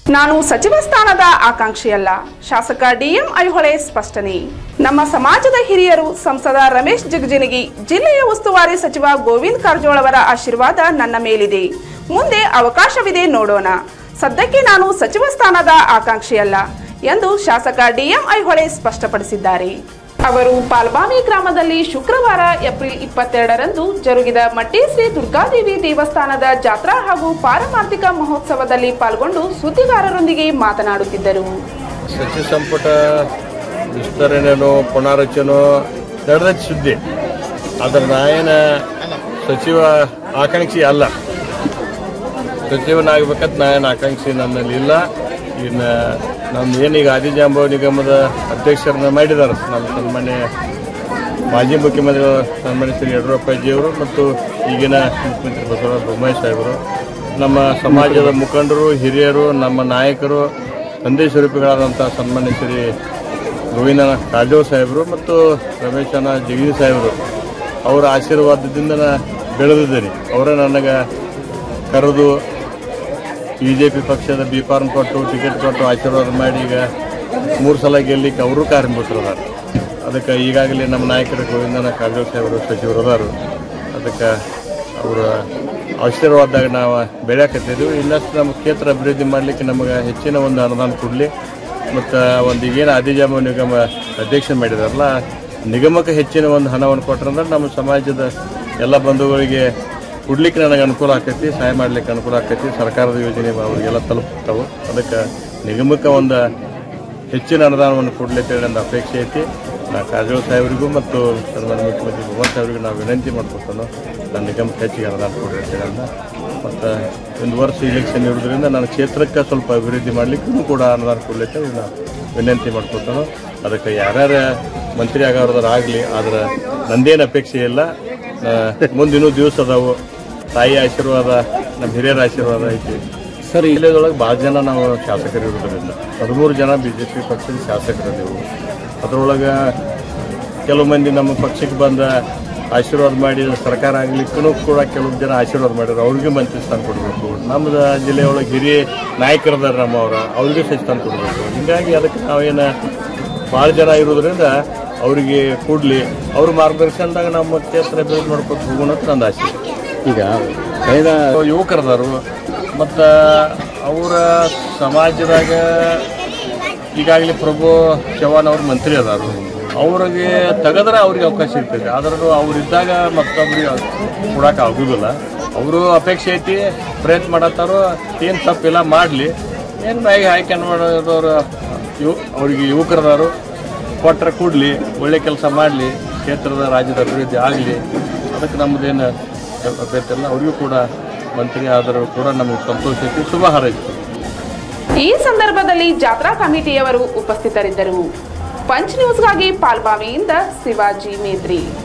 ನಾನು ಸಚಿವ ಸ್ಥಾನದ ಆಕಾಂಕ್ಷಿಯಲ್ಲ ಶಾಸಕ ಡಿಎಂ ಐಹೊಳೆ ಸ್ಪಷ್ಟನೆ ನಮ್ಮ ಸಮಾಜದ ಹಿರಿಯರು ಸಂಸದ ರಮೇಶ್ ಜಿಗಜಿಣಗಿ ಜಿಲ್ಲೆಯ ಉಸ್ತುವಾರಿ ಸಚಿವ ಗೋವಿಂದ್ ಕಾರಜೋಳ ಅವರ ಆಶೀರ್ವಾದ ನನ್ನ ಮೇಲಿದೆ ಮುಂದೆ ಅವಕಾಶವಿದೆ ನೋಡೋಣ ಸದ್ಯಕ್ಕೆ ನಾನು ಸಚಿವ ಸ್ಥಾನದ ಆಕಾಂಕ್ಷಿಯಲ್ಲ ಎಂದು ಶಾಸಕ ಡಿಎಂ ಐಹೊಳೆ ಸ್ಪಷ್ಟಪಡಿಸಿದ್ದಾರೆ ಅವರು ಪಾಲ್ಬಾವಿ ಗ್ರಾಮದಲ್ಲಿ ಶುಕ್ರವಾರ ಏಪ್ರಿಲ್ ಇಪ್ಪತ್ತೆರಡರಂದು ಜರುಗಿದ ಮಟ್ಟಿ ಶ್ರೀ ದುರ್ಗಾದೇವಿ ದೇವಸ್ಥಾನದ ಜಾತ್ರಾ ಹಾಗೂ ಪಾರಮಾರ್ಥಿಕ ಮಹೋತ್ಸವದಲ್ಲಿ ಪಾಲ್ಗೊಂಡು ಸುದ್ದಿಗಾರರೊಂದಿಗೆ ಮಾತನಾಡುತ್ತಿದ್ದರು ಸಚಿವ ಸಂಪುಟ ವಿಸ್ತರಣೆನೋ ಪುನಾರಚನೋ ನಡೆದೈತಿ ಸುದ್ದಿ ಆದ್ರೆ ನಾ ಏನ ಸಚಿವ ಆಕಾಂಕ್ಷಿ ಅಲ್ಲ ಸಚಿವನಾಗಬೇಕಂತ ನಾ ಏನು ಆಕಾಂಕ್ಷಿ ನನ್ನಲ್ಲಿ ಇಲ್ಲ ಇನ್ನು ನಮ್ಮ ಏನೀಗ ಆದಿಜಾಂಬವ ನಿಗಮದ ಅಧ್ಯಕ್ಷರನ್ನ ಮಾಡಿದ್ದಾರೆ ನಮ್ಮ ಸನ್ಮಾನ್ಯ ಮಾಜಿ ಮುಖ್ಯಮಂತ್ರಿಗಳು ಸನ್ಮಾನ್ಯ ಶ್ರೀ ಯಡಿಯೂರಪ್ಪಜಿಯವರು ಮತ್ತು ಈಗಿನ ಮುಖ್ಯಮಂತ್ರಿ ಬಸವರಾಜ ಬೊಮ್ಮಾಯಿ ಸಾಹೇಬರು ನಮ್ಮ ಸಮಾಜದ ಮುಖಂಡರು ಹಿರಿಯರು ನಮ್ಮ ನಾಯಕರು ತಂದೆ ಸ್ವರೂಪಿಗಳಾದಂಥ ಸನ್ಮಾನ್ಯ ಶ್ರೀ ಗೋವಿಂದ ಕಾಜೋಳ ಸಾಹೇಬರು ಮತ್ತು ರಮೇಶನ ಜಗದೀಶ್ ಸಾಹೇಬರು ಅವರ ಆಶೀರ್ವಾದದಿಂದ ನಾ ಬೆಳೆದಿದ್ದೇನೆ ಅವರೇ ನನಗೆ ಕರೆದು ಬಿ ಜೆ ಪಿ ಪಕ್ಷದ ಬಿ ಫಾರ್ಮ್ ಕೊಟ್ಟು ಟಿಕೆಟ್ ಕೊಟ್ಟು ಆಶೀರ್ವಾದ ಮಾಡಿ ಈಗ ಮೂರು ಸಲ ಗೆಲ್ಲಿಕ್ಕೆ ಅವರು ಕಾರ್ಮಿಕರದಾರ ಅದಕ್ಕೆ ಈಗಾಗಲೇ ನಮ್ಮ ನಾಯಕರು ಗೋವಿಂದನ ಕಾರಜೋಳ ಸಾಹೇಬರು ಸಚಿವರು ಅದಾರು ಅದಕ್ಕೆ ಅವರ ಆಶೀರ್ವಾದದಾಗ ನಾವು ಬೆಳೆಯಕತ್ತಿದ್ದೀವಿ ಇನ್ನಷ್ಟು ನಮ್ಮ ಕ್ಷೇತ್ರ ಅಭಿವೃದ್ಧಿ ಮಾಡಲಿಕ್ಕೆ ನಮಗೆ ಹೆಚ್ಚಿನ ಒಂದು ಅನುದಾನ ಕೊಡಲಿ ಮತ್ತು ಒಂದು ಈಗೇನು ಆದಿಜಾಮ ನಿಗಮ ಅಧ್ಯಕ್ಷ ಮಾಡಿದಾರಲ್ಲ ನಿಗಮಕ್ಕೆ ಹೆಚ್ಚಿನ ಒಂದು ಹಣವನ್ನು ಕೊಟ್ಟರಂದ್ರೆ ನಮ್ಮ ಸಮಾಜದ ಎಲ್ಲ ಬಂಧುಗಳಿಗೆ ಕೊಡ್ಲಿಕ್ಕೆ ನನಗೆ ಅನುಕೂಲ ಆಕೈತಿ ಸಹಾಯ ಮಾಡ್ಲಿಕ್ಕೆ ಅನುಕೂಲ ಆಕೈತಿ ಸರ್ಕಾರದ ಯೋಜನೆ ಅವರಿಗೆಲ್ಲ ತಲುಪ್ತಾವೆ ಅದಕ್ಕೆ ನಿಗಮಕ್ಕೆ ಒಂದು ಹೆಚ್ಚಿನ ಅನುದಾನವನ್ನು ಕೊಡ್ಲಿಕ್ಕೆ ನನ್ನ ಅಪೇಕ್ಷೆ ಐತಿ ನಾ ಕಾರಜೋಳ ಸಾಹೇಬರಿಗೂ ಮತ್ತು ಸನ್ಮಾನ್ಯ ಮುಖ್ಯಮಂತ್ರಿ ಭಗವಂತ ಸಾಹೇಬರಿಗೂ ನಾವು ವಿನಂತಿ ಮಾಡ್ಕೊತಾನು ನನ್ನ ನಿಗಮಕ್ಕೆ ಹೆಚ್ಚಿಗೆ ಅನುದಾನ ಕೊಡ್ರಿ ಅಂತೇಳಿ ಅಂದ ಮತ್ತು ಒಂದು ವರ್ಷ ಇಲೆಕ್ಷನ್ ಇರೋದ್ರಿಂದ ನನ್ನ ಕ್ಷೇತ್ರಕ್ಕೆ ಸ್ವಲ್ಪ ಅಭಿವೃದ್ಧಿ ಮಾಡಲಿಕ್ಕೂ ಕೂಡ ಅನುದಾನ ಕೊಡ್ಲಿಕ್ಕೆ ನಾನು ವಿನಂತಿ ಮಾಡ್ಕೊತಾನು ಅದಕ್ಕೆ ಯಾರ್ಯಾರ ಮಂತ್ರಿ ಆಗೋರ್ದಾರ ಆಗಲಿ ಆದ್ರೆ ನಂದೇನು ಅಪೇಕ್ಷೆ ಇಲ್ಲ ಮುಂದಿನೂ ದಿವಸ ಅದಾವು ತಾಯಿ ಆಶೀರ್ವಾದ ನಮ್ಮ ಹಿರಿಯರ ಆಶೀರ್ವಾದ ಐತಿ ಸರ್ ಇಲ್ಲದೊಳಗೆ ಭಾಳ ಜನ ನಾವು ಶಾಸಕರು ಇರೋದ್ರಿಂದ ಹದಿಮೂರು ಜನ ಬಿ ಜೆ ಪಿ ಪಕ್ಷದ ಶಾಸಕರಿದ್ದೆವು ಅದರೊಳಗೆ ಕೆಲವು ಮಂದಿ ನಮ್ಮ ಪಕ್ಷಕ್ಕೆ ಬಂದ ಆಶೀರ್ವಾದ ಮಾಡಿ ಸರ್ಕಾರ ಆಗ್ಲಿಕ್ಕೂ ಕೂಡ ಕೆಲವು ಜನ ಆಶೀರ್ವಾದ ಮಾಡಿದ್ರು ಅವ್ರಿಗೆ ಮಂತ್ರಿ ಸ್ಥಾನ ಕೊಡಬೇಕು ನಮ್ಮದು ಜಿಲ್ಲೆಯೊಳಗೆ ಹಿರಿಯ ನಾಯಕರದಾರ ನಮ್ಮವ್ರ ಅವ್ರಿಗೆ ಸಹ ಸ್ಥಾನ ಕೊಡಬೇಕು ಹೀಗಾಗಿ ಅದಕ್ಕೆ ನಾವೇನು ಭಾಳ ಜನ ಇರೋದ್ರಿಂದ ಅವರಿಗೆ ಕೊಡಲಿ ಅವ್ರ ಮಾರ್ಗದರ್ಶನದಾಗ ನಮ್ಮ ಕ್ಷೇತ್ರ ಅಭಿವೃದ್ಧಿ ಮಾಡ್ಕೊತ ಹೋಗೋಣ ಅಂತ ನನ್ನ ಆಸೆ ಈಗ ಕಳೆದ ಯುವಕರದಾರು ಮತ್ತು ಅವರ ಸಮಾಜದಾಗ ಈಗಾಗಲೇ ಪ್ರಭು ಚವ್ಹಾಣ್ ಅವ್ರ ಮಂತ್ರಿ ಅದಾರು ಅವ್ರಿಗೆ ತೆಗೆದ್ರೆ ಅವ್ರಿಗೆ ಅವಕಾಶ ಇರ್ತೈತೆ ಆದ್ರೂ ಅವ್ರಿದ್ದಾಗ ಮತ್ತೊಬ್ರಿಗೆ ಕೊಡಕ್ಕೆ ಆಗೋದಿಲ್ಲ ಅವರು ಅಪೇಕ್ಷೆ ಐತಿ ಪ್ರಯತ್ನ ಮಾಡತ್ತಾರೋ ಏನು ತಪ್ಪಿಲ್ಲ ಮಾಡಲಿ ಏನು ಮ್ಯಾಗೆ ಆಯ್ಕೆ ಮಾಡೋದವ್ರು ಯು ಅವ್ರಿಗೆ ಯುವಕರದಾರು ಕೊಟ್ಟರೆ ಕೂಡಲಿ ಒಳ್ಳೆ ಕೆಲಸ ಮಾಡಲಿ ಕ್ಷೇತ್ರದ ರಾಜ್ಯದ ಅಭಿವೃದ್ಧಿ ಆಗಲಿ ಅದಕ್ಕೆ ನಮ್ಮದೇನು ಅಭ್ಯರ್ಥಿ ಇಲ್ಲ ಅವರಿಗೂ ಕೂಡ ಮಂತ್ರಿ ಆದರೂ ಕೂಡ ನಮಗೆ ಸಂತೋಷ ಐತಿ ಶುಭ ಹಾರೈಸ್ತೀವಿ ಈ ಸಂದರ್ಭದಲ್ಲಿ ಜಾತ್ರಾ ಕಮಿಟಿಯವರು ಉಪಸ್ಥಿತರಿದ್ದರು ಪಂಚ್ ನ್ಯೂಸ್ಗಾಗಿ ಪಾಲ್ಬಾವಿಯಿಂದ ಶಿವಾಜಿ ಮೇದ್ರಿ